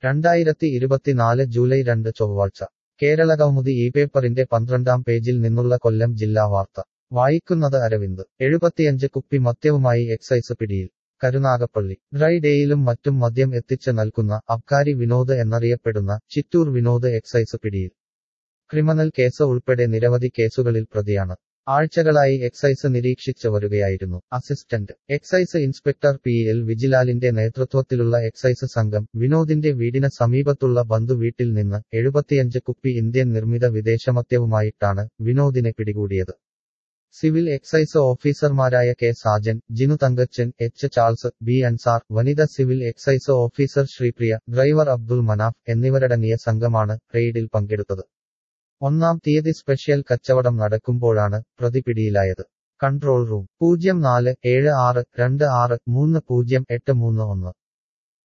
രണ്ടായിരത്തി ഇരുപത്തിനാല് ജൂലൈ രണ്ട് ചൊവ്വാഴ്ച കേരളകൗമുദി ഈ പേപ്പറിന്റെ പന്ത്രണ്ടാം പേജിൽ നിന്നുള്ള കൊല്ലം ജില്ലാ വാർത്ത വായിക്കുന്നത് അരവിന്ദ് എഴുപത്തിയഞ്ച് കുപ്പി മദ്യവുമായി എക്സൈസ് പിടിയിൽ കരുനാഗപ്പള്ളി ഡ്രൈ ഡേയിലും മറ്റും മദ്യം എത്തിച്ച് നൽകുന്ന അബ്കാരി വിനോദ് എന്നറിയപ്പെടുന്ന ചിറ്റൂർ വിനോദ് എക്സൈസ് പിടിയിൽ ക്രിമിനൽ കേസ് ഉൾപ്പെടെ നിരവധി കേസുകളിൽ പ്രതിയാണ് ആഴ്ചകളായി എക്സൈസ് നിരീക്ഷിച്ചു വരികയായിരുന്നു assistant excise inspector P L വിജിലാലിന്റെ നേതൃത്വത്തിലുള്ള എക്സൈസ് സംഘം വിനോദിന്റെ വീടിന് സമീപത്തുള്ള ബന്ധുവീട്ടിൽ നിന്ന് എഴുപത്തിയഞ്ച് കുപ്പി ഇന്ത്യൻ നിർമ്മിത വിദേശമദ്യവുമായിട്ടാണ് വിനോദിനെ പിടികൂടിയത് സിവിൽ എക്സൈസ് ഓഫീസർമാരായ K Sajan Jinu Thankachan H Charles B Ansar വനിത civil excise officer Sreepriya driver Abdul Manaf എന്നിവരടങ്ങിയ സംഘമാണ് റെയ്ഡിൽ പങ്കെടുത്തത് ഒന്നാം തീയതി സ്പെഷ്യൽ കച്ചവടം നടക്കുമ്പോഴാണ് പ്രതി പിടിയിലായത് കൺട്രോൾ റൂം പൂജ്യം നാല് ഏഴ് ആറ് രണ്ട് ആറ് മൂന്ന് പൂജ്യം എട്ട് മൂന്ന് ഒന്ന്